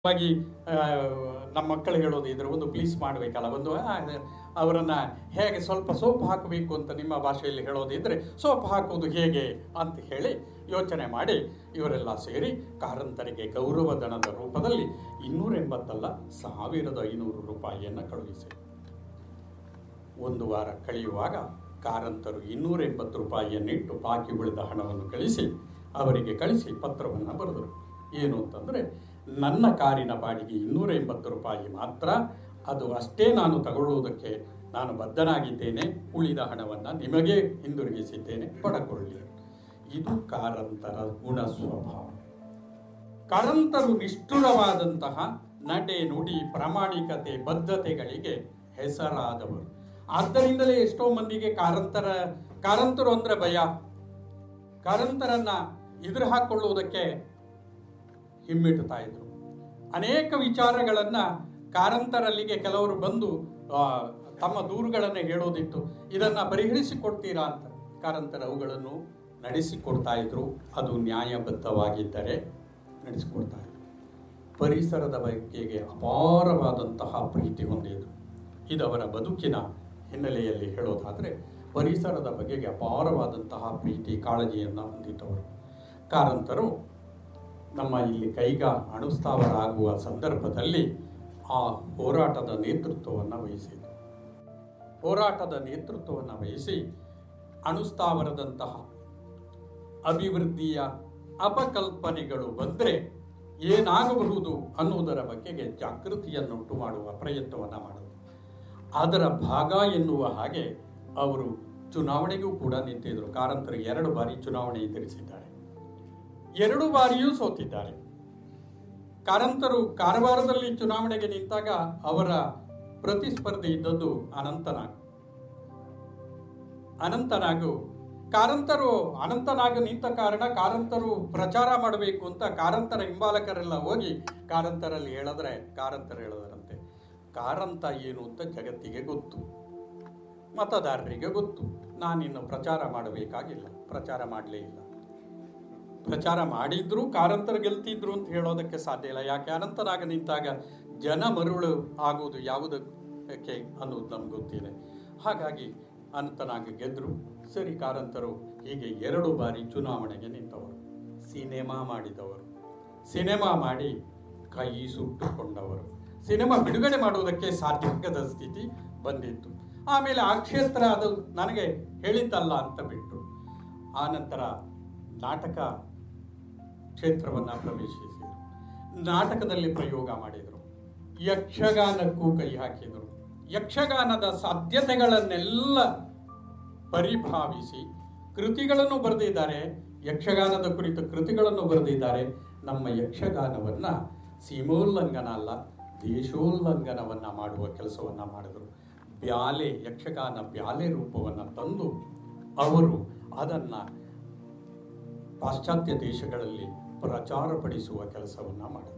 ವಾಗಿ ಆ, ನಮ್ಮ ಮಕ್ಕಳು ಹೇಳೋದು ಇದ್ರೆ ಒಂದು ಪ್ಲೀಸ್ ಮಾಡಬೇಕಲ್ಲ ಒಂದು ಆ, ಅವರನ್ನ ಹೇಗೆ ಸ್ವಲ್ಪ ಸೋಪ್ ಹಾಕಬೇಕು ಅಂತ ನಿಮ್ಮ ಭಾಷೆಯಲ್ಲಿ ಹೇಳೋದಿದ್ರೆ ಸೋಪ್ ಹಾಕೋದು ಹೇಗೆ ಅಂತ ಹೇಳಿ ಯೋಚನೆ ಮಾಡಿ ಇವರೆಲ್ಲ ಸೇರಿ ಕಾರಂತರಿಗೆ ಗೌರವಧನದ ರೂಪದಲ್ಲಿ ಇನ್ನೂರ ಎಂಬತ್ತಲ್ಲ ಸಾವಿರದ ಐನೂರು ರೂಪಾಯಿಯನ್ನು ಕಳುಹಿಸಿ ಒಂದು ವಾರ ಕಳೆಯುವಾಗ ಕಾರಂತರು ಇನ್ನೂರ ಎಂಬತ್ತು ರೂಪಾಯಿಯನ್ನಿಟ್ಟು ಬಾಕಿ ಉಳಿದ ಹಣವನ್ನು ಕಳಿಸಿ ಅವರಿಗೆ ಕಳಿಸಿ ಪತ್ರವನ್ನು ಬರೆದರು ಏನು ಅಂತಂದರೆ ನನ್ನ ಕಾರಿನ ಬಾಡಿಗೆ ಇನ್ನೂರ ಎಂಬತ್ತು ರೂಪಾಯಿ ಮಾತ್ರ ಅದು ಅಷ್ಟೇ ನಾನು ತಗೊಳ್ಳುವುದಕ್ಕೆ ನಾನು ಬದ್ಧನಾಗಿದ್ದೇನೆ ಉಳಿದ ಹಣವನ್ನು ನಿಮಗೆ ಹಿಂದಿರುಗಿಸಿದ್ದೇನೆ ಪಡಕೊಳ್ಳಿ ಇದು ಕಾರಂತರ ಗುಣ ಸ್ವಭಾವ ಕಾರಂತರು ನಿಷ್ಠುರವಾದಂತಹ ನಡೆ ನುಡಿ ಪ್ರಾಮಾಣಿಕತೆ ಬದ್ಧತೆಗಳಿಗೆ ಹೆಸರಾದವರು ಆದ್ದರಿಂದಲೇ ಎಷ್ಟೋ ಮಂದಿಗೆ ಕಾರಂತರ ಕಾರಂತರು ಅಂದ್ರೆ ಭಯ ಕಾರಂತರನ್ನ ಎದುರು ಹಾಕೊಳ್ಳುವುದಕ್ಕೆ ಹಿಮ್ಮೆಟ್ಟುತ್ತಾ ಇದ್ರು ಅನೇಕ ವಿಚಾರಗಳನ್ನ ಕಾರಂತರಲ್ಲಿಗೆ ಕೆಲವರು ಬಂದು ಆ, ತಮ್ಮ ದೂರುಗಳನ್ನು ಹೇಳೋದಿತ್ತು ಇದನ್ನ ಪರಿಹರಿಸಿಕೊಡ್ತೀರಾ ಅಂತ ಕಾರಂತರ ಅವುಗಳನ್ನು ನಡೆಸಿಕೊಡ್ತಾ ಇದ್ರು ಅದು ನ್ಯಾಯಬದ್ಧವಾಗಿದ್ದರೆ ನಡೆಸಿಕೊಡ್ತಾ ಇದ್ರು ಪರಿಸರದ ಬಗೆಗೆ ಅಪಾರವಾದಂತಹ ಪ್ರೀತಿ ಹೊಂದಿದ್ರು ಇದು ಅವರ ಬದುಕಿನ ಹಿನ್ನೆಲೆಯಲ್ಲಿ ಹೇಳೋದಾದರೆ ಪರಿಸರದ ಬಗೆಗೆ ಅಪಾರವಾದಂತಹ ಪ್ರೀತಿ ಕಾಳಜಿಯನ್ನು ಹೊಂದಿದ್ದವರು ಕಾರಂತರು ನಮ್ಮ ಇಲ್ಲಿ ಕೈಗ ಅಣುಸ್ಥಾವರ ಆಗುವ ಸಂದರ್ಭದಲ್ಲಿ ಆ ಹೋರಾಟದ ನೇತೃತ್ವವನ್ನು ವಹಿಸಿದರು ಹೋರಾಟದ ನೇತೃತ್ವವನ್ನು ವಹಿಸಿ ಅಣುಸ್ಥಾವರದಂತಹ ಅಭಿವೃದ್ಧಿಯ ಅಪಕಲ್ಪನೆಗಳು ಬಂದರೆ ಏನಾಗಬಹುದು ಅನ್ನುವುದರ ಬಗೆಗೆ ಜಾಗೃತಿಯನ್ನುಂಟು ಮಾಡುವ ಪ್ರಯತ್ನವನ್ನು ಮಾಡಿದರು ಅದರ ಭಾಗ ಎನ್ನುವ ಹಾಗೆ ಅವರು ಚುನಾವಣೆಗೂ ಕೂಡ ನಿಂತಿದ್ದರು ಕಾರಂತರು ಎರಡು ಬಾರಿ ಚುನಾವಣೆ ಎದುರಿಸಿದ್ದಾರೆ ಎರಡು ಬಾರಿಯೂ ಸೋತಿದ್ದಾರೆ ಕಾರಂತರು ಕಾರವಾರದಲ್ಲಿ ಚುನಾವಣೆಗೆ ನಿಂತಾಗ ಅವರ ಪ್ರತಿಸ್ಪರ್ಧಿ ಇದ್ದದ್ದು ಅನಂತನಾಗ್ ಅನಂತನಾಗು ಕಾರಂತರು ಅನಂತನಾಗ ನಿಂತ ಕಾರಣ ಕಾರಂತರು ಪ್ರಚಾರ ಮಾಡಬೇಕು ಅಂತ ಕಾರಂತರ ಹಿಂಬಾಲಕರೆಲ್ಲ ಹೋಗಿ ಕಾರಂತರಲ್ಲಿ ಹೇಳಿದ್ರೆ ಕಾರಂತರು ಹೇಳಿದ್ರಂತೆ ಕಾರಂತ ಏನು ಅಂತ ಜಗತ್ತಿಗೆ ಗೊತ್ತು ಮತದಾರರಿಗೆ ಗೊತ್ತು ನಾನಿನ್ನು ಪ್ರಚಾರ ಮಾಡಬೇಕಾಗಿಲ್ಲ ಪ್ರಚಾರ ಮಾಡಲೇ ಇಲ್ಲ ಪ್ರಚಾರ ಮಾಡಿದ್ರು ಕಾರಂತರು ಗೆಲ್ತಿದ್ರು ಅಂತ ಹೇಳೋದಕ್ಕೆ ಸಾಧ್ಯ ಇಲ್ಲ ಯಾಕೆ ಅನಂತನಾಗ ನಿಂತಾಗ ಜನ ಮರುಳು ಆಗುವುದು ಯಾವುದಕ್ಕೆ ಅನ್ನೋದು ನಮ್ಗೆ ಗೊತ್ತಿದೆ ಹಾಗಾಗಿ ಅನಂತನಾಗ ಗೆದ್ರು ಸರಿ ಕಾರಂತರು ಹೀಗೆ ಎರಡು ಬಾರಿ ಚುನಾವಣೆಗೆ ನಿಂತವರು ಸಿನಿಮಾ ಮಾಡಿದವರು ಸಿನಿಮಾ ಮಾಡಿ ಕೈ ಸುಟ್ಟುಕೊಂಡವರು ಸಿನಿಮಾ ಬಿಡುಗಡೆ ಮಾಡುವುದಕ್ಕೆ ಸಾಧ್ಯವಾಗದ ಸ್ಥಿತಿ ಬಂದಿತ್ತು ಆಮೇಲೆ ಆ ಕ್ಷೇತ್ರ ಅದು ನನಗೆ ಹೇಳಿದ್ದಲ್ಲ ಅಂತ ಬಿಟ್ಟರು ಆ ನಂತರ ನಾಟಕ ಕ್ಷೇತ್ರವನ್ನು ಪ್ರವೇಶಿಸಿದರು ನಾಟಕದಲ್ಲಿ ಪ್ರಯೋಗ ಮಾಡಿದರು ಯಕ್ಷಗಾನಕ್ಕೂ ಕೈ ಹಾಕಿದರು ಯಕ್ಷಗಾನದ ಸಾಧ್ಯತೆಗಳನ್ನೆಲ್ಲ ಪರಿಭಾವಿಸಿ ಕೃತಿಗಳನ್ನು ಬರೆದಿದ್ದಾರೆ ಯಕ್ಷಗಾನದ ಕುರಿತು ಕೃತಿಗಳನ್ನು ಬರೆದಿದ್ದಾರೆ ನಮ್ಮ ಯಕ್ಷಗಾನವನ್ನ ಸೀಮೋಲ್ಲಂಘನ ಅಲ್ಲ ದೇಶೋಲ್ಲಂಘನವನ್ನ ಮಾಡುವ ಕೆಲಸವನ್ನ ಮಾಡಿದರು ಬ್ಯಾಲೆ ಯಕ್ಷಗಾನ ಬ್ಯಾಲೆ ರೂಪವನ್ನು ತಂದು ಅವರು ಅದನ್ನ ಪಾಶ್ಚಾತ್ಯ ದೇಶಗಳಲ್ಲಿ ಪ್ರಚಾರಪಡಿಸುವ ಕೆಲಸವನ್ನ ಮಾಡಿದರು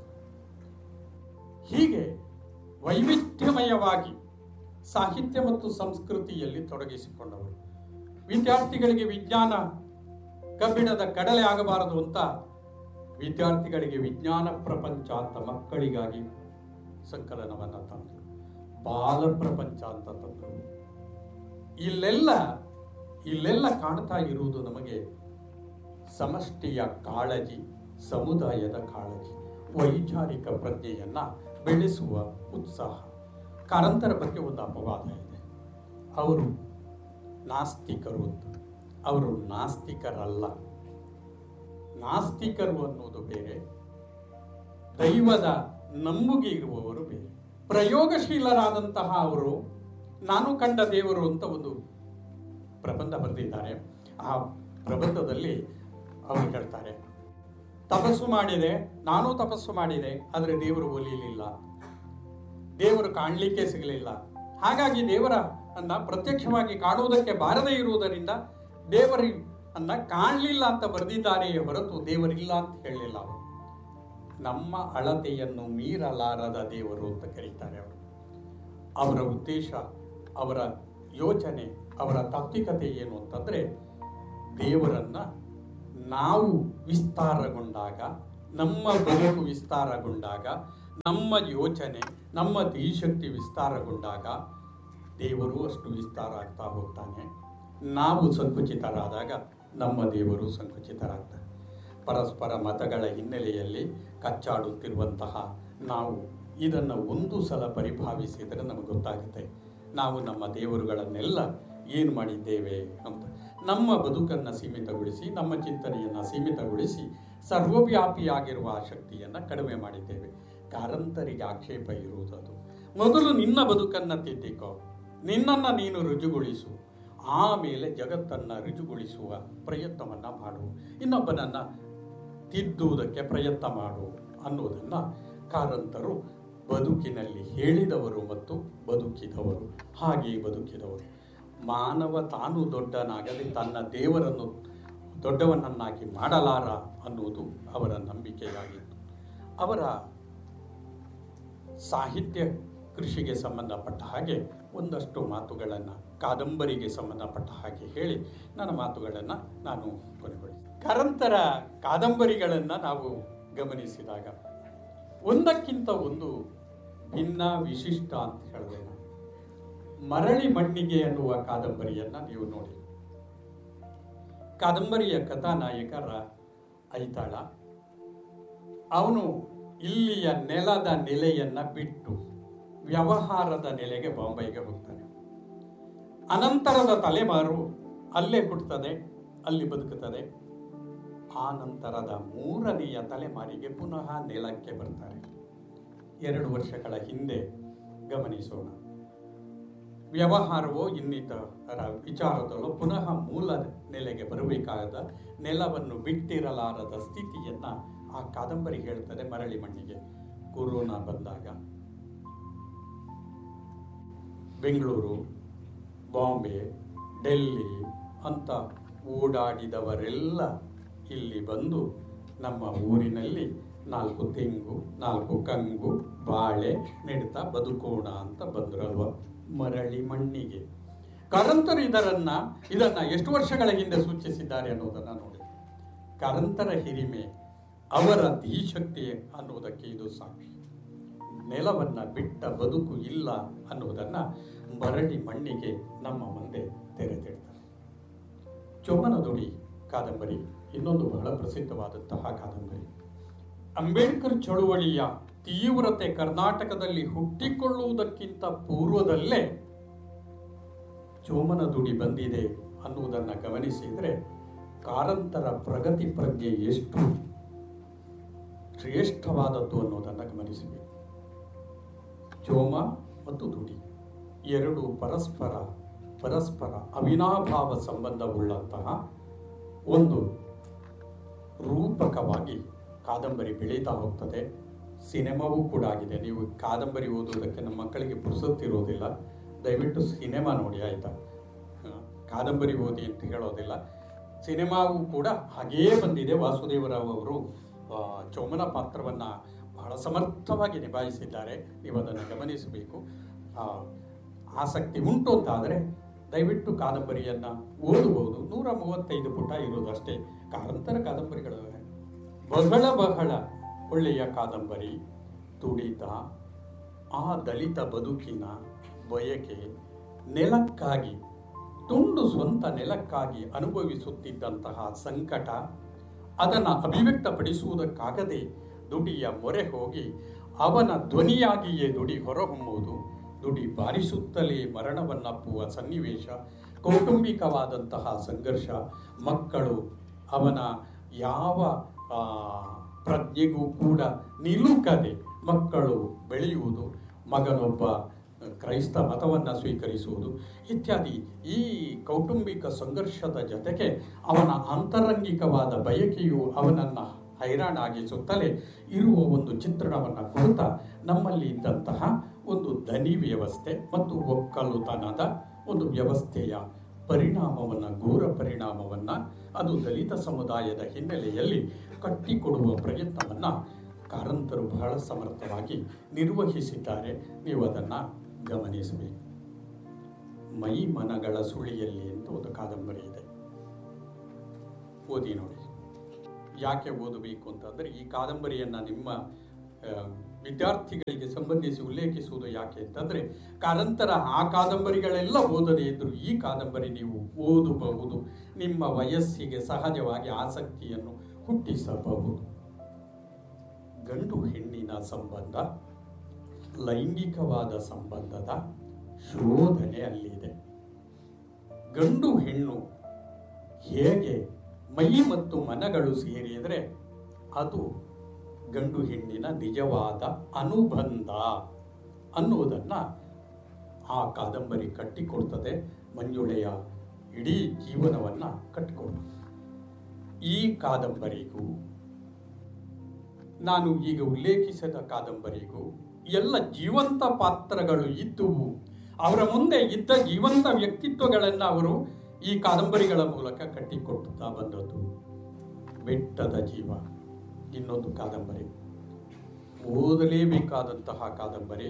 ಹೀಗೆ ವೈವಿಧ್ಯಮಯವಾಗಿ ಸಾಹಿತ್ಯ ಮತ್ತು ಸಂಸ್ಕೃತಿಯಲ್ಲಿ ತೊಡಗಿಸಿಕೊಂಡವರು ವಿದ್ಯಾರ್ಥಿಗಳಿಗೆ ವಿಜ್ಞಾನ ಕಬ್ಬಿಣದ ಕಡಲೆ ಆಗಬಾರದು ಅಂತ ವಿದ್ಯಾರ್ಥಿಗಳಿಗೆ ವಿಜ್ಞಾನ ಪ್ರಪಂಚ ಅಂತ ಮಕ್ಕಳಿಗಾಗಿ ಸಂಕಲನವನ್ನು ತಂದರು ಬಾಲ ಪ್ರಪಂಚ ಅಂತ ತಂದರು ಇಲ್ಲೆಲ್ಲ ಇಲ್ಲೆಲ್ಲ ಕಾಣ್ತಾ ಇರುವುದು ನಮಗೆ ಸಮಷ್ಟಿಯ ಕಾಳಜಿ ಸಮುದಾಯದ ಕಾಳಜಿ ವೈಚಾರಿಕ ಪ್ರಜ್ಞೆಯನ್ನ ಬೆಳೆಸುವ ಉತ್ಸಾಹ ಕಾರಂತರ ಬಗ್ಗೆ ಒಂದು ಅಪವಾದ ಇದೆ ಅವರು ನಾಸ್ತಿಕರು ಅಂತ ಅವರು ನಾಸ್ತಿಕರಲ್ಲ ನಾಸ್ತಿಕರು ಅನ್ನೋದು ಬೇರೆ ದೈವದ ನಂಬುಗೆ ಇರುವವರು ಬೇರೆ ಪ್ರಯೋಗಶೀಲರಾದಂತಹ ಅವರು ನಾನು ಕಂಡ ದೇವರು ಅಂತ ಒಂದು ಪ್ರಬಂಧ ಬರೆದಿದ್ದಾರೆ ಆ ಪ್ರಬಂಧದಲ್ಲಿ ಅವರು ಹೇಳ್ತಾರೆ ತಪಸ್ಸು ಮಾಡಿದೆ ನಾನು ತಪಸ್ಸು ಮಾಡಿದೆ ಆದರೆ ದೇವರು ಒಲಿಯಲಿಲ್ಲ ದೇವರು ಕಾಣಲಿಕ್ಕೆ ಸಿಗಲಿಲ್ಲ ಹಾಗಾಗಿ ದೇವರ ಅನ್ನ ಪ್ರತ್ಯಕ್ಷವಾಗಿ ಕಾಣುವುದಕ್ಕೆ ಬಾರದೇ ಇರುವುದರಿಂದ ದೇವರಿ ಅನ್ನ ಕಾಣಲಿಲ್ಲ ಅಂತ ಬರೆದಿದ್ದಾರೆಯೇ ಹೊರತು ದೇವರಿಲ್ಲ ಅಂತ ಹೇಳಲಿಲ್ಲ ಅವರು ನಮ್ಮ ಅಳತೆಯನ್ನು ಮೀರಲಾರದ ದೇವರು ಅಂತ ಕರೀತಾರೆ ಅವರು ಅವರ ಉದ್ದೇಶ ಅವರ ಯೋಚನೆ ಅವರ ತಾತ್ವಿಕತೆ ಏನು ಅಂತಂದ್ರೆ ದೇವರನ್ನ ನಾವು ವಿಸ್ತಾರಗೊಂಡಾಗ ನಮ್ಮ ಬದುಕು ವಿಸ್ತಾರಗೊಂಡಾಗ ನಮ್ಮ ಯೋಚನೆ ನಮ್ಮ ಧೀಶಕ್ತಿ ವಿಸ್ತಾರಗೊಂಡಾಗ ದೇವರು ಅಷ್ಟು ವಿಸ್ತಾರ ಆಗ್ತಾ ಹೋಗ್ತಾನೆ ನಾವು ಸಂಕುಚಿತರಾದಾಗ ನಮ್ಮ ದೇವರು ಸಂಕುಚಿತರಾಗ್ತಾರೆ ಪರಸ್ಪರ ಮತಗಳ ಹಿನ್ನೆಲೆಯಲ್ಲಿ ಕಚ್ಚಾಡುತ್ತಿರುವಂತಹ ನಾವು ಇದನ್ನು ಒಂದು ಸಲ ಪರಿಭಾವಿಸಿದರೆ ನಮಗೆ ಗೊತ್ತಾಗುತ್ತೆ ನಾವು ನಮ್ಮ ದೇವರುಗಳನ್ನೆಲ್ಲ ಏನು ಮಾಡಿದ್ದೇವೆ ಅಂತ ನಮ್ಮ ಬದುಕನ್ನು ಸೀಮಿತಗೊಳಿಸಿ ನಮ್ಮ ಚಿಂತನೆಯನ್ನು ಸೀಮಿತಗೊಳಿಸಿ ಸರ್ವವ್ಯಾಪಿಯಾಗಿರುವ ಆ ಶಕ್ತಿಯನ್ನು ಕಡಿಮೆ ಮಾಡಿದ್ದೇವೆ ಕಾರಂತರಿಗೆ ಆಕ್ಷೇಪ ಇರುವುದದು ಮೊದಲು ನಿನ್ನ ಬದುಕನ್ನು ತಿದ್ದಿಕೋ ನಿನ್ನನ್ನು ನೀನು ರುಜುಗೊಳಿಸು ಆಮೇಲೆ ಜಗತ್ತನ್ನು ರುಜುಗೊಳಿಸುವ ಪ್ರಯತ್ನವನ್ನು ಮಾಡು ಇನ್ನೊಬ್ಬನನ್ನು ತಿದ್ದುವುದಕ್ಕೆ ಪ್ರಯತ್ನ ಮಾಡು ಅನ್ನೋದನ್ನು ಕಾರಂತರು ಬದುಕಿನಲ್ಲಿ ಹೇಳಿದವರು ಮತ್ತು ಬದುಕಿದವರು ಹಾಗೆಯೇ ಬದುಕಿದವರು ಮಾನವ ತಾನು ದೊಡ್ಡನಾಗಲಿ ತನ್ನ ದೇವರನ್ನು ದೊಡ್ಡವನನ್ನಾಗಿ ಮಾಡಲಾರ ಅನ್ನುವುದು ಅವರ ನಂಬಿಕೆಯಾಗಿತ್ತು ಅವರ ಸಾಹಿತ್ಯ ಕೃಷಿಗೆ ಸಂಬಂಧಪಟ್ಟ ಹಾಗೆ ಒಂದಷ್ಟು ಮಾತುಗಳನ್ನು ಕಾದಂಬರಿಗೆ ಸಂಬಂಧಪಟ್ಟ ಹಾಗೆ ಹೇಳಿ ನನ್ನ ಮಾತುಗಳನ್ನು ನಾನು ಕೊನೆಗೊಳಿಸಿ ಕಾರಂತರ ಕಾದಂಬರಿಗಳನ್ನು ನಾವು ಗಮನಿಸಿದಾಗ ಒಂದಕ್ಕಿಂತ ಒಂದು ಭಿನ್ನ ವಿಶಿಷ್ಟ ಅಂತ ಹೇಳಿದೆ ನಾನು ಮರಳಿ ಮಣ್ಣಿಗೆ ಅನ್ನುವ ಕಾದಂಬರಿಯನ್ನು ನೀವು ನೋಡಿ ಕಾದಂಬರಿಯ ಕಥಾನಾಯಕರ ಐತಾಳ ಅವನು ಇಲ್ಲಿಯ ನೆಲದ ನೆಲೆಯನ್ನ ಬಿಟ್ಟು ವ್ಯವಹಾರದ ನೆಲೆಗೆ ಬಾಂಬೆಗೆ ಹೋಗ್ತಾನೆ ಅನಂತರದ ತಲೆಮಾರು ಅಲ್ಲೇ ಹುಟ್ಟುತ್ತದೆ ಅಲ್ಲಿ ಬದುಕುತ್ತದೆ ಆ ನಂತರದ ಮೂರನೆಯ ತಲೆಮಾರಿಗೆ ಪುನಃ ನೆಲಕ್ಕೆ ಬರ್ತಾರೆ ಎರಡು ವರ್ಷಗಳ ಹಿಂದೆ ಗಮನಿಸೋಣ ವ್ಯವಹಾರವೋ ಇನ್ನಿತರ ವಿಚಾರದಲ್ಲೋ ಪುನಃ ಮೂಲ ನೆಲೆಗೆ ಬರಬೇಕಾದ ನೆಲವನ್ನು ಬಿಟ್ಟಿರಲಾರದ ಸ್ಥಿತಿಯನ್ನ ಆ ಕಾದಂಬರಿ ಹೇಳ್ತದೆ ಮರಳಿ ಮಣ್ಣಿಗೆ ಕೊರೋನಾ ಬಂದಾಗ ಬೆಂಗಳೂರು ಬಾಂಬೆ ಡೆಲ್ಲಿ ಅಂತ ಓಡಾಡಿದವರೆಲ್ಲ ಇಲ್ಲಿ ಬಂದು ನಮ್ಮ ಊರಿನಲ್ಲಿ ನಾಲ್ಕು ತೆಂಗು ನಾಲ್ಕು ಕಂಗು ಬಾಳೆ ನೆಡ್ತಾ ಬದುಕೋಣ ಅಂತ ಬಂದ್ರಲ್ವ ಮರಳಿ ಮಣ್ಣಿಗೆ ಕಾರಂತರು ಇದರನ್ನ ಇದನ್ನ ಎಷ್ಟು ವರ್ಷಗಳ ಹಿಂದೆ ಸೂಚಿಸಿದ್ದಾರೆ ಅನ್ನೋದನ್ನ ನೋಡಿ ಕಾರಂತರ ಹಿರಿಮೆ ಅವರ ಧೀಶಕ್ತಿ ಅನ್ನುವುದಕ್ಕೆ ಇದು ಸಾಕ್ಷಿ ನೆಲವನ್ನ ಬಿಟ್ಟ ಬದುಕು ಇಲ್ಲ ಅನ್ನುವುದನ್ನ ಮರಳಿ ಮಣ್ಣಿಗೆ ನಮ್ಮ ಮುಂದೆ ತೆರೆದಿಡ್ತಾರೆ ಚೊಮ್ಮನದುಡಿ ಕಾದಂಬರಿ ಇನ್ನೊಂದು ಬಹಳ ಪ್ರಸಿದ್ಧವಾದಂತಹ ಕಾದಂಬರಿ ಅಂಬೇಡ್ಕರ್ ಚಳುವಳಿಯ ತೀವ್ರತೆ ಕರ್ನಾಟಕದಲ್ಲಿ ಹುಟ್ಟಿಕೊಳ್ಳುವುದಕ್ಕಿಂತ ಪೂರ್ವದಲ್ಲೇ ಚೋಮನದುಡಿ ಬಂದಿದೆ ಅನ್ನುವುದನ್ನು ಗಮನಿಸಿದರೆ ಕಾರಂತರ ಪ್ರಗತಿ ಪ್ರಜ್ಞೆ ಎಷ್ಟು ಶ್ರೇಷ್ಠವಾದದ್ದು ಅನ್ನೋದನ್ನು ಗಮನಿಸಬೇಕು ಚೋಮ ಮತ್ತು ದುಡಿ ಎರಡು ಪರಸ್ಪರ ಪರಸ್ಪರ ಅವಿನಾಭಾವ ಸಂಬಂಧವುಳ್ಳಂತಹ ಒಂದು ರೂಪಕವಾಗಿ ಕಾದಂಬರಿ ಬೆಳೀತಾ ಹೋಗ್ತದೆ ಸಿನಿಮಾವೂ ಕೂಡ ಆಗಿದೆ ನೀವು ಕಾದಂಬರಿ ಓದುವುದಕ್ಕೆ ನಮ್ಮ ಮಕ್ಕಳಿಗೆ ಪುರುಸೊತ್ತಿರೋದಿಲ್ಲ ದಯವಿಟ್ಟು ಸಿನಿಮಾ ನೋಡಿ ಆಯಿತಾ ಕಾದಂಬರಿ ಓದಿ ಅಂತ ಹೇಳೋದಿಲ್ಲ ಸಿನಿಮಾವೂ ಕೂಡ ಹಾಗೇ ಬಂದಿದೆ ವಾಸುದೇವರಾವ್ ಅವರು ಆ, ಚೌಮನ ಪಾತ್ರವನ್ನು ಬಹಳ ಸಮರ್ಥವಾಗಿ ನಿಭಾಯಿಸಿದ್ದಾರೆ ನೀವು ಅದನ್ನು ಗಮನಿಸಬೇಕು ಆ, ಆಸಕ್ತಿ ಉಂಟು ಅಂತಾದರೆ ದಯವಿಟ್ಟು ಕಾದಂಬರಿಯನ್ನು ಓದಬಹುದು ನೂರ ಮೂವತ್ತೈದು ಪುಟ ಇರೋದಷ್ಟೇ ಕಾರಂತರ ಕಾದಂಬರಿಗಳು ಬಹಳ ಬಹಳ ಒಳ್ಳೆಯ ಕಾದಂಬರಿ ತುಡಿತ ಆ ದಲಿತ ಬದುಕಿನ ಬಯಕೆ ನೆಲಕ್ಕಾಗಿ ತುಂಡು ಸ್ವಂತ ನೆಲಕ್ಕಾಗಿ ಅನುಭವಿಸುತ್ತಿದ್ದಂತಹ ಸಂಕಟ ಅದನ್ನು ಅಭಿವ್ಯಕ್ತಪಡಿಸುವುದಕ್ಕಾಗದೆ ದುಡಿಯ ಮೊರೆ ಹೋಗಿ ಅವನ ಧ್ವನಿಯಾಗಿಯೇ ದುಡಿ ಹೊರಹೊಮ್ಮುವುದು ದುಡಿ ಬಾರಿಸುತ್ತಲೇ ಮರಣವನ್ನಪ್ಪುವ ಸನ್ನಿವೇಶ ಕೌಟುಂಬಿಕವಾದಂತಹ ಸಂಘರ್ಷ ಮಕ್ಕಳು ಅವನ ಯಾವ ಆ, ಪ್ರಜ್ಞೆಗೂ ಕೂಡ ನಿಲುಕದೆ ಮಕ್ಕಳು ಬೆಳೆಯುವುದು ಮಗನೊಬ್ಬ ಕ್ರೈಸ್ತ ಮತವನ್ನು ಸ್ವೀಕರಿಸುವುದು ಇತ್ಯಾದಿ ಈ ಕೌಟುಂಬಿಕ ಸಂಘರ್ಷದ ಜೊತೆಗೆ ಅವನ ಆಂತರಂಗಿಕವಾದ ಬಯಕೆಯು ಅವನನ್ನು ಹೈರಾಣಾಗಿಸುತ್ತಲೇ ಇರುವ ಒಂದು ಚಿತ್ರಣವನ್ನು ಕೊಡುತ್ತಾ ನಮ್ಮಲ್ಲಿ ಇದ್ದಂತಹ ಒಂದು ದನಿ ವ್ಯವಸ್ಥೆ ಮತ್ತು ಒಕ್ಕಲುತನದ ಒಂದು ವ್ಯವಸ್ಥೆಯ ಪರಿಣಾಮವನ್ನು ಘೋರ ಪರಿಣಾಮವನ್ನು ಅದು ದಲಿತ ಸಮುದಾಯದ ಹಿನ್ನೆಲೆಯಲ್ಲಿ ಕಟ್ಟಿಕೊಡುವ ಪ್ರಯತ್ನವನ್ನು ಕಾರಂತರು ಬಹಳ ಸಮರ್ಥವಾಗಿ ನಿರ್ವಹಿಸಿದ್ದಾರೆ ನೀವು ಅದನ್ನು ಗಮನಿಸಬೇಕು ಮೈ ಮನಗಳ ಸುಳಿಯಲ್ಲಿ ಅಂತ ಒಂದು ಕಾದಂಬರಿ ಇದೆ ಓದಿ ನೋಡಿ ಯಾಕೆ ಓದಬೇಕು ಅಂತಂದರೆ ಈ ಕಾದಂಬರಿಯನ್ನು ನಿಮ್ಮ ಆ, ವಿದ್ಯಾರ್ಥಿಗಳಿಗೆ ಸಂಬಂಧಿಸಿ ಉಲ್ಲೇಖಿಸುವುದು ಯಾಕೆ ಅಂತಂದ್ರೆ ಕಾರಂತರ ಆ ಕಾದಂಬರಿಗಳೆಲ್ಲ ಓದದೇ ಇದ್ದರೂ ಈ ಕಾದಂಬರಿ ನೀವು ಓದಬಹುದು ನಿಮ್ಮ ವಯಸ್ಸಿಗೆ ಸಹಜವಾಗಿ ಆಸಕ್ತಿಯನ್ನು ಹುಟ್ಟಿಸಬಹುದು ಗಂಡು ಹೆಣ್ಣಿನ ಸಂಬಂಧ ಲೈಂಗಿಕವಾದ ಸಂಬಂಧದ ಶೋಧನೆ ಅಲ್ಲಿದೆ ಗಂಡು ಹೆಣ್ಣು ಹೇಗೆ ಮೈ ಮತ್ತು ಮನಗಳು ಸೇರಿದರೆ ಅದು ಗಂಡು ಹೆಣ್ಣಿನ ನಿಜವಾದ ಅನುಬಂಧ ಅನ್ನುವುದನ್ನು ಆ ಕಾದಂಬರಿ ಕಟ್ಟಿಕೊಡ್ತದೆ ಮಂಜುಳೆಯ ಇಡೀ ಜೀವನವನ್ನು ಕಟ್ಟಿಕೊಡ್ತದೆ ಈ ಕಾದಂಬರಿಗೂ ನಾನು ಈಗ ಉಲ್ಲೇಖಿಸಿದ ಕಾದಂಬರಿಗೂ ಎಲ್ಲ ಜೀವಂತ ಪಾತ್ರಗಳು ಇದ್ದುವು ಅವರ ಮುಂದೆ ಇದ್ದ ಜೀವಂತ ವ್ಯಕ್ತಿತ್ವಗಳನ್ನು ಅವರು ಈ ಕಾದಂಬರಿಗಳ ಮೂಲಕ ಕಟ್ಟಿಕೊಡುತ್ತಾ ಬಂದದ್ದು ಬೆಟ್ಟದ ಜೀವ ಇನ್ನೊಂದು ಕಾದಂಬರಿ ಓದಲೇಬೇಕಾದಂತಹ ಕಾದಂಬರಿ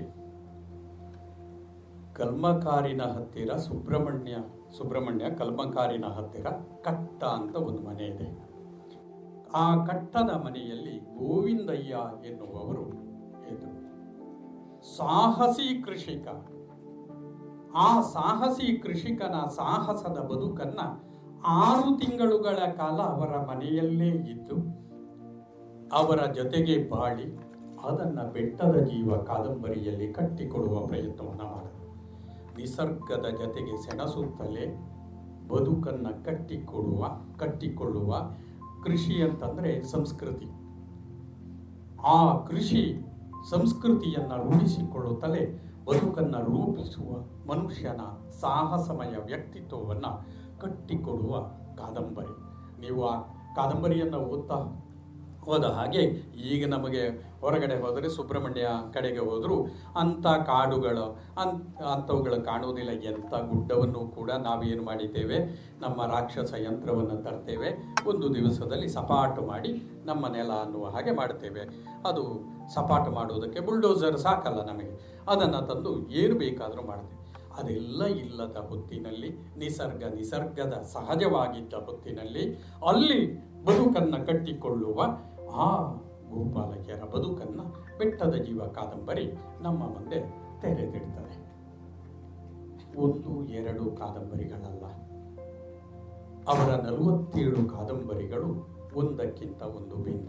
ಕಲ್ಮಕಾರಿನ ಹತ್ತಿರ ಸುಬ್ರಹ್ಮಣ್ಯ ಸುಬ್ರಹ್ಮಣ್ಯ ಕಲ್ಮಕಾರಿನ ಹತ್ತಿರ ಕಟ್ಟ ಅಂತ ಒಂದು ಮನೆ ಇದೆ ಆ ಕಟ್ಟದ ಮನೆಯಲ್ಲಿ ಗೋವಿಂದಯ್ಯ ಎನ್ನುವವರು ಇದ್ದರು ಸಾಹಸಿ ಕೃಷಿಕ ಆ ಸಾಹಸಿ ಕೃಷಿಕನ ಸಾಹಸದ ಬದುಕನ್ನ ಆರು ತಿಂಗಳುಗಳ ಕಾಲ ಅವರ ಮನೆಯಲ್ಲೇ ಇದ್ದು ಅವರ ಜೊತೆಗೆ ಬಾಳಿ ಅದನ್ನ ಬೆಟ್ಟದ ಜೀವ ಕಾದಂಬರಿಯಲ್ಲಿ ಕಟ್ಟಿಕೊಡುವ ಪ್ರಯತ್ನವನ್ನು ಮಾಡಿದರು ನಿಸರ್ಗದ ಜೊತೆಗೆ ಸೆಣಸುತ್ತಲೇ ಬದುಕನ್ನ ಕಟ್ಟಿಕೊಡುವ ಕಟ್ಟಿಕೊಳ್ಳುವ ಕೃಷಿ ಅಂತಂದ್ರೆ ಸಂಸ್ಕೃತಿ ಆ ಕೃಷಿ ಸಂಸ್ಕೃತಿಯನ್ನ ರೂಢಿಸಿಕೊಳ್ಳುತ್ತಲೇ ಬದುಕನ್ನ ರೂಪಿಸುವ ಮನುಷ್ಯನ ಸಾಹಸಮಯ ವ್ಯಕ್ತಿತ್ವವನ್ನ ಕಟ್ಟಿಕೊಡುವ ಕಾದಂಬರಿ ನೀವು ಆ ಕಾದಂಬರಿಯನ್ನು ಓದ್ತಾ ಹೋದ ಹಾಗೆ ಈಗ ನಮಗೆ ಹೊರಗಡೆ ಹೋದರೆ ಸುಬ್ರಹ್ಮಣ್ಯ ಕಡೆಗೆ ಹೋದರೂ ಅಂಥ ಕಾಡುಗಳು ಅಂತ ಅಂಥವುಗಳು ಕಾಣುವುದಿಲ್ಲ ಎಂಥ ಗುಡ್ಡವನ್ನು ಕೂಡ ನಾವೇನು ಮಾಡಿದ್ದೇವೆ ನಮ್ಮ ರಾಕ್ಷಸ ಯಂತ್ರವನ್ನು ತರ್ತೇವೆ ಒಂದು ದಿವಸದಲ್ಲಿ ಸಪಾಟು ಮಾಡಿ ನಮ್ಮ ನೆಲ ಅನ್ನುವ ಹಾಗೆ ಮಾಡ್ತೇವೆ ಅದು ಸಪಾಟು ಮಾಡುವುದಕ್ಕೆ ಬುಲ್ಡೋಸರ್ ಸಾಕಲ್ಲ ನಮಗೆ ಅದನ್ನು ತಂದು ಏನು ಬೇಕಾದರೂ ಮಾಡ್ತೇವೆ ಅದೆಲ್ಲ ಇಲ್ಲದ ಹೊತ್ತಿನಲ್ಲಿ ನಿಸರ್ಗ ನಿಸರ್ಗದ ಸಹಜವಾಗಿದ್ದ ಹೊತ್ತಿನಲ್ಲಿ ಅಲ್ಲಿ ಬದುಕನ್ನು ಕಟ್ಟಿಕೊಳ್ಳುವ ಆ ಗೋಪಾಲಕಿಯರ ಬದುಕನ್ನು ಬೆಟ್ಟದ ಜೀವ ಕಾದಂಬರಿ ನಮ್ಮ ಮುಂದೆ ತೆರೆದಿಡ್ತದೆ ಒಂದು ಎರಡು ಕಾದಂಬರಿಗಳಲ್ಲ ಅವರ ನಲವತ್ತೇಳು ಕಾದಂಬರಿಗಳು ಒಂದಕ್ಕಿಂತ ಒಂದು ಭಿನ್ನ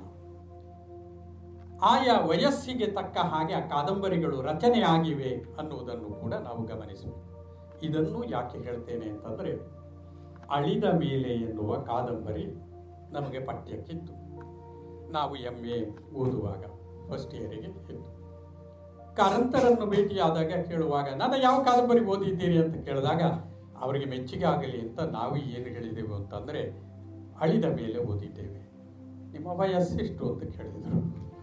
ಆಯಾ ವಯಸ್ಸಿಗೆ ತಕ್ಕ ಹಾಗೆ ಆ ಕಾದಂಬರಿಗಳು ರಚನೆ ಆಗಿವೆ ಅನ್ನುವುದನ್ನು ಕೂಡ ನಾವು ಗಮನಿಸಬೇಕು ಇದನ್ನು ಯಾಕೆ ಹೇಳ್ತೇನೆ ಅಂತಂದ್ರೆ ಅಳಿದ ಮೇಲೆ ಎನ್ನುವ ಕಾದಂಬರಿ ನಮಗೆ ಪಠ್ಯಕ್ಕಿತ್ತು ನಾವು ಎಂ ಎ ಓದುವಾಗ ಫಸ್ಟ್ ಇಯರಿಗೆ ಇತ್ತು ಕಾರಂತರನ್ನು ಭೇಟಿಯಾದಾಗ ಕೇಳುವಾಗ ನಾನು ಯಾವ ಕಾದಂಬರಿ ಓದಿದ್ದೀರಿ ಅಂತ ಕೇಳಿದಾಗ ಅವರಿಗೆ ಮೆಚ್ಚುಗೆ ಆಗಲಿ ಅಂತ ನಾವು ಏನು ಹೇಳಿದೆವು ಅಂತಂದರೆ ಅಳಿದ ಮೇಲೆ ಓದಿದ್ದೇವೆ ನಿಮ್ಮ ವಯಸ್ಸೆಷ್ಟು ಅಂತ ಕೇಳಿದರು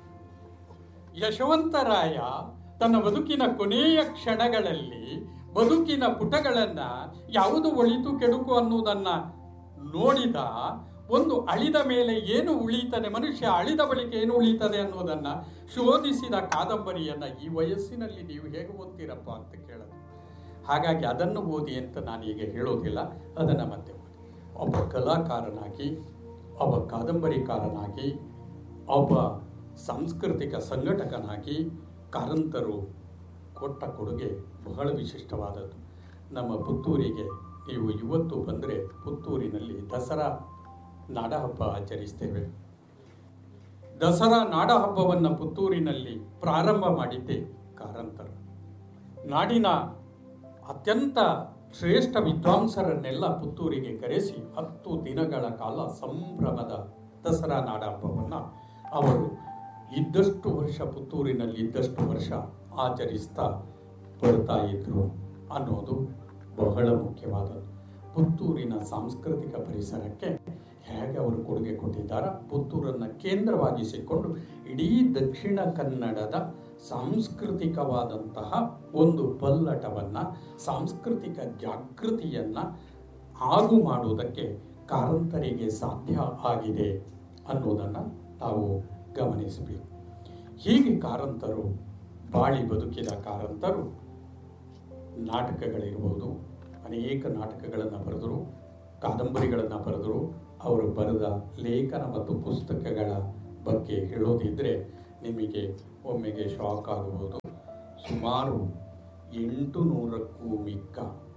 ಯಶವಂತರಾಯ ತನ್ನ ಬದುಕಿನ ಕೊನೆಯ ಕ್ಷಣಗಳಲ್ಲಿ ಬದುಕಿನ ಪುಟಗಳನ್ನ ಯಾವುದು ಒಳಿತು ಕೆಡುಕು ಅನ್ನುವುದನ್ನ ನೋಡಿದ ಒಂದು ಅಳಿದ ಮೇಲೆ ಏನು ಉಳಿತದೆ ಮನುಷ್ಯ ಅಳಿದ ಬಳಿಕ ಏನು ಉಳಿತದೆ ಅನ್ನೋದನ್ನ ಶೋಧಿಸಿದ ಕಾದಂಬರಿಯನ್ನ ಈ ವಯಸ್ಸಿನಲ್ಲಿ ನೀವು ಹೇಗೆ ಓದ್ತೀರಪ್ಪ ಅಂತ ಕೇಳೋದು ಹಾಗಾಗಿ ಅದನ್ನು ಓದಿ ಅಂತ ನಾನೀಗ ಹೇಳೋದಿಲ್ಲ ಅದನ್ನು ಮತ್ತೆ ಓದಿ ಒಬ್ಬ ಕಲಾಕಾರನಾಗಿ ಒಬ್ಬ ಕಾದಂಬರಿಕಾರನಾಗಿ ಒಬ್ಬ ಸಾಂಸ್ಕೃತಿಕ ಸಂಘಟಕನಾಗಿ ಕಾರಂತರು ಕೊಟ್ಟ ಕೊಡುಗೆ ಬಹಳ ವಿಶಿಷ್ಟವಾದದ್ದು ನಮ್ಮ ಪುತ್ತೂರಿಗೆ ನೀವು ಇವತ್ತು ಬಂದರೆ ಪುತ್ತೂರಿನಲ್ಲಿ ದಸರಾ ನಾಡಹಬ್ಬ ಆಚರಿಸ್ತೇವೆ ದಸರಾ ನಾಡಹಬ್ಬವನ್ನು ಪುತ್ತೂರಿನಲ್ಲಿ ಪ್ರಾರಂಭ ಮಾಡಿದ್ದೆ ಕಾರಂತರು ನಾಡಿನ ಅತ್ಯಂತ ಶ್ರೇಷ್ಠ ವಿದ್ವಾಂಸರನ್ನೆಲ್ಲ ಪುತ್ತೂರಿಗೆ ಕರೆಸಿ ಹತ್ತು ದಿನಗಳ ಕಾಲ ಸಂಭ್ರಮದ ದಸರಾ ನಾಡಹಬ್ಬವನ್ನು ಅವರು ಇದ್ದಷ್ಟು ವರ್ಷ ಪುತ್ತೂರಿನಲ್ಲಿ ಇದ್ದಷ್ಟು ವರ್ಷ ಆಚರಿಸ್ತಾ ಬರ್ತಾ ಇದ್ರು ಅನ್ನೋದು ಬಹಳ ಮುಖ್ಯವಾದದ್ದು ಪುತ್ತೂರಿನ ಸಾಂಸ್ಕೃತಿಕ ಪರಿಸರಕ್ಕೆ ಹೇಗೆ ಅವರು ಕೊಡುಗೆ ಕೊಟ್ಟಿದ್ದಾರೆ ಪುತ್ತೂರನ್ನು ಕೇಂದ್ರವಾಗಿಸಿಕೊಂಡು ಇಡೀ ದಕ್ಷಿಣ ಕನ್ನಡದ ಸಾಂಸ್ಕೃತಿಕವಾದಂತಹ ಒಂದು ಪಲ್ಲಟವನ್ನು ಸಾಂಸ್ಕೃತಿಕ ಜಾಗೃತಿಯನ್ನು ಆಗು ಮಾಡುವುದಕ್ಕೆ ಕಾರಂತರಿಗೆ ಸಾಧ್ಯ ಆಗಿದೆ ಅನ್ನೋದನ್ನು ತಾವು ಗಮನಿಸಬೇಕು ಹೀಗೆ ಕಾರಂತರು ಬಾಳಿ ಬದುಕಿದ ಕಾರಂತರು ನಾಟಕಗಳಿರ್ಬೋದು ಅನೇಕ ನಾಟಕಗಳನ್ನು ಬರೆದರು ಕಾದಂಬರಿಗಳನ್ನು ಬರೆದರು ಅವರು ಬರೆದ ಲೇಖನ ಮತ್ತು ಪುಸ್ತಕಗಳ ಬಗ್ಗೆ ಹೇಳೋದಿದ್ದರೆ ನಿಮಗೆ ಒಮ್ಮೆಗೆ ಶಾಕ್ ಆಗಬಹುದು ಸುಮಾರು ಎಂಟು ನೂರಕ್ಕೂ ಮಿಕ್ಕ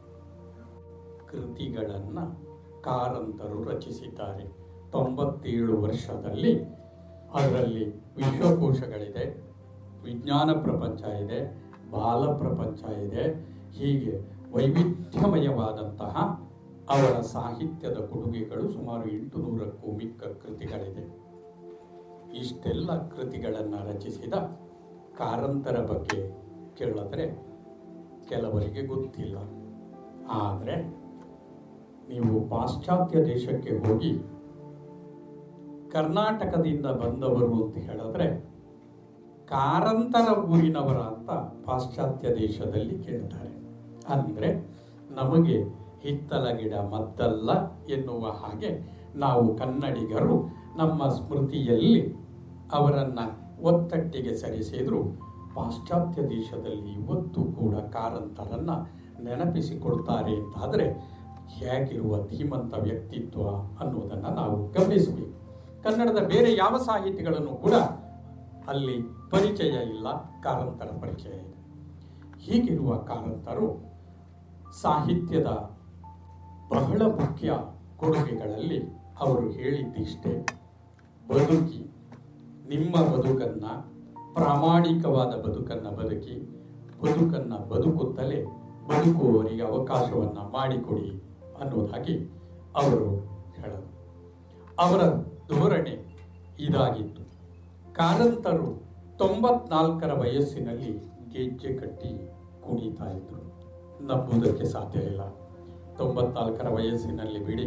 ಕೃತಿಗಳನ್ನು ಕಾರಂತರು ರಚಿಸಿದ್ದಾರೆ ತೊಂಬತ್ತೇಳು ವರ್ಷದಲ್ಲಿ ಅದರಲ್ಲಿ ವಿಶ್ವಕೋಶಗಳಿದೆ ವಿಜ್ಞಾನ ಪ್ರಪಂಚ ಇದೆ ಬಾಲ ಪ್ರಪಂಚ ಇದೆ ಹೀಗೆ ವೈವಿಧ್ಯಮಯವಾದಂತಹ ಅವರ ಸಾಹಿತ್ಯದ ಕೊಡುಗೆಗಳು ಸುಮಾರು ಎಂಟು ನೂರಕ್ಕೂ ಮಿಕ್ಕ ಕೃತಿಗಳಿದೆ ಇಷ್ಟೆಲ್ಲ ಕೃತಿಗಳನ್ನು ರಚಿಸಿದ ಕಾರಂತರ ಬಗ್ಗೆ ಕೇಳಿದ್ರೆ ಕೆಲವರಿಗೆ ಗೊತ್ತಿಲ್ಲ ಆದರೆ ನೀವು ಪಾಶ್ಚಾತ್ಯ ದೇಶಕ್ಕೆ ಹೋಗಿ ಕರ್ನಾಟಕದಿಂದ ಬಂದವರು ಅಂತ ಹೇಳಿದ್ರೆ ಕಾರಂತರ ಊರಿನವರ ಅಂತ ಪಾಶ್ಚಾತ್ಯ ದೇಶದಲ್ಲಿ ಕೇಳ್ತಾರೆ ಅಂದರೆ ನಮಗೆ ಹಿತ್ತಲ ಗಿಡ ಮದ್ದಲ್ಲ ಎನ್ನುವ ಹಾಗೆ ನಾವು ಕನ್ನಡಿಗರು ನಮ್ಮ ಸ್ಮೃತಿಯಲ್ಲಿ ಅವರನ್ನು ಒತ್ತಟ್ಟಿಗೆ ಸರಿಸಿದ್ರು ಪಾಶ್ಚಾತ್ಯ ದೇಶದಲ್ಲಿ ಇವತ್ತು ಕೂಡ ಕಾರಂತರನ್ನ ನೆನಪಿಸಿಕೊಳ್ತಾರೆ ಅಂತಾದರೆ ಹೇಗಿರುವ ಧೀಮಂತ ವ್ಯಕ್ತಿತ್ವ ಅನ್ನೋದನ್ನು ನಾವು ಗಮನಿಸಬೇಕು ಕನ್ನಡದ ಬೇರೆ ಯಾವ ಸಾಹಿತಿಗಳನ್ನು ಕೂಡ ಅಲ್ಲಿ ಪರಿಚಯ ಇಲ್ಲ ಕಾರಂತರ ಪರಿಚಯ ಇದೆ ಹೀಗಿರುವ ಕಾರಂತರು ಸಾಹಿತ್ಯದ ಬಹಳ ಮುಖ್ಯ ಕೊಡುಗೆಗಳಲ್ಲಿ ಅವರು ಹೇಳಿದ್ದಿಷ್ಟೇ ಬದುಕಿ ನಿಮ್ಮ ಬದುಕನ್ನು ಪ್ರಾಮಾಣಿಕವಾದ ಬದುಕನ್ನು ಬದುಕಿ ಬದುಕನ್ನು ಬದುಕುತ್ತಲೇ ಬದುಕುವವರಿಗೆ ಅವಕಾಶವನ್ನು ಮಾಡಿಕೊಡಿ ಅನ್ನೋದಾಗಿ ಅವರು ಹೇಳರು ಅವರ ಧೋರಣೆ ಇದಾಗಿತ್ತು ಕಾರಂತರು ತೊಂಬತ್ನಾಲ್ಕರ ವಯಸ್ಸಿನಲ್ಲಿ ಗೆಜ್ಜೆ ಕಟ್ಟಿ ಕುಣಿತಾ ಇದ್ರು ನಂಬುವುದಕ್ಕೆ ಸಾಧ್ಯ ಇಲ್ಲ ತೊಂಬತ್ನಾಲ್ಕರ ವಯಸ್ಸಿನಲ್ಲಿ ಬಿಡಿ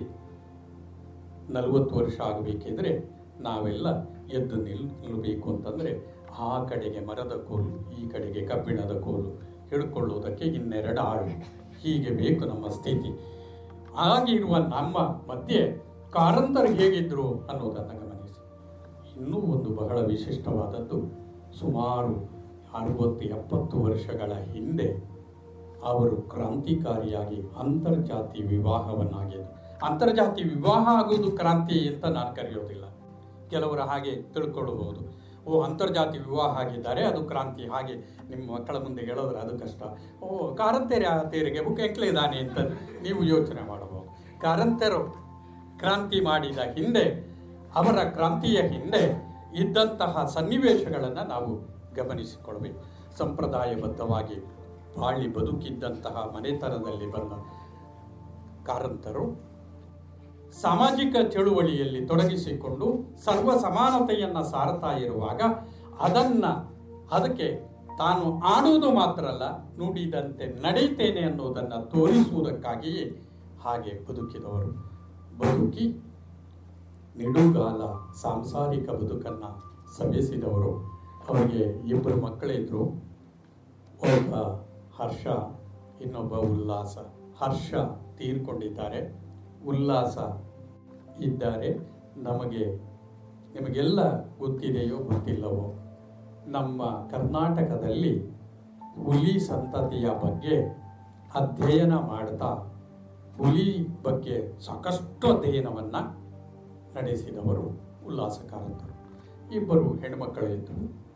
ನಲವತ್ತು ವರ್ಷ ಆಗಬೇಕಿದ್ರೆ ನಾವೆಲ್ಲ ಎದ್ದು ನಿಲ್ ನಿಲ್ಲಬೇಕು ಅಂತಂದರೆ ಆ ಕಡೆಗೆ ಮರದ ಕೋಲು ಈ ಕಡೆಗೆ ಕಬ್ಬಿಣದ ಕೋಲು ಹಿಡ್ಕೊಳ್ಳೋದಕ್ಕೆ ಇನ್ನೆರಡು ಆಳು ಹೀಗೆ ಬೇಕು ನಮ್ಮ ಸ್ಥಿತಿ ಆಗಿರುವ ನಮ್ಮ ಮಧ್ಯೆ ಕಾರಂತರು ಹೇಗಿದ್ರು ಅನ್ನೋದನ್ನು ಗಮನಿಸಿ ಇನ್ನೂ ಒಂದು ಬಹಳ ವಿಶಿಷ್ಟವಾದದ್ದು ಸುಮಾರು ಅರವತ್ತು ಎಪ್ಪತ್ತು ವರ್ಷಗಳ ಹಿಂದೆ ಅವರು ಕ್ರಾಂತಿಕಾರಿಯಾಗಿ ಅಂತರ್ಜಾತಿ ವಿವಾಹವನ್ನಾಗಿದ್ದು ಅಂತರ್ಜಾತಿ ವಿವಾಹ ಆಗುವುದು ಕ್ರಾಂತಿ ಅಂತ ನಾನು ಕರೆಯೋದಿಲ್ಲ ಕೆಲವರು ಹಾಗೆ ತಿಳ್ಕೊಳ್ಳಬಹುದು ಓ ಅಂತರ್ಜಾತಿ ವಿವಾಹ ಆಗಿದ್ದಾರೆ ಅದು ಕ್ರಾಂತಿ ಹಾಗೆ ನಿಮ್ಮ ಮಕ್ಕಳ ಮುಂದೆ ಹೇಳಿದ್ರೆ ಅದು ಕಷ್ಟ ಓ ಕಾರಂತೆರೆ ಆ ತೇರಿಗೆ ಬುಕ್ ಇದ್ದಾನೆ ಅಂತ ನೀವು ಯೋಚನೆ ಮಾಡಬಹುದು ಕಾರಂತೆರು ಕ್ರಾಂತಿ ಮಾಡಿದ ಹಿಂದೆ ಅವರ ಕ್ರಾಂತಿಯ ಹಿಂದೆ ಇದ್ದಂತಹ ಸನ್ನಿವೇಶಗಳನ್ನು ನಾವು ಗಮನಿಸಿಕೊಳ್ಬೇಕು ಸಂಪ್ರದಾಯಬದ್ಧವಾಗಿ ಬಾಳಿ ಬದುಕಿದ್ದಂತಹ ಮನೆತನದಲ್ಲಿ ಬಂದ ಕಾರಂತರು ಸಾಮಾಜಿಕ ಚಳುವಳಿಯಲ್ಲಿ ತೊಡಗಿಸಿಕೊಂಡು ಸರ್ವ ಸಮಾನತೆಯನ್ನು ಸಾರ್ತಾ ಇರುವಾಗ ಅದನ್ನ ಅದಕ್ಕೆ ತಾನು ಆಡುವುದು ಮಾತ್ರ ಅಲ್ಲ ನುಡಿದಂತೆ ನಡೀತೇನೆ ಅನ್ನೋದನ್ನು ತೋರಿಸುವುದಕ್ಕಾಗಿಯೇ ಹಾಗೆ ಬದುಕಿದವರು ಬದುಕಿ ನಿಡುಗಾಲ ಸಾಂಸಾರಿಕ ಬದುಕನ್ನು ಸವೆಸಿದವರು ಅವರಿಗೆ ಇಬ್ಬರು ಮಕ್ಕಳಿದ್ರು ಒಬ್ಬ ಹರ್ಷ ಇನ್ನೊಬ್ಬ ಉಲ್ಲಾಸ ಹರ್ಷ ತೀರ್ಕೊಂಡಿದ್ದಾರೆ ಉಲ್ಲಾಸ ಇದ್ದಾರೆ ನಮಗೆ ನಿಮಗೆಲ್ಲ ಗೊತ್ತಿದೆಯೋ ಗೊತ್ತಿಲ್ಲವೋ ನಮ್ಮ ಕರ್ನಾಟಕದಲ್ಲಿ ಹುಲಿ ಸಂತತಿಯ ಬಗ್ಗೆ ಅಧ್ಯಯನ ಮಾಡ್ತಾ ಹುಲಿ ಬಗ್ಗೆ ಸಾಕಷ್ಟು ಅಧ್ಯಯನವನ್ನು ನಡೆಸಿದವರು ಉಲ್ಲಾಸ ಕಾರಂತರು ಇಬ್ಬರು ಹೆಣ್ಮಕ್ಕಳು ಇದ್ದರು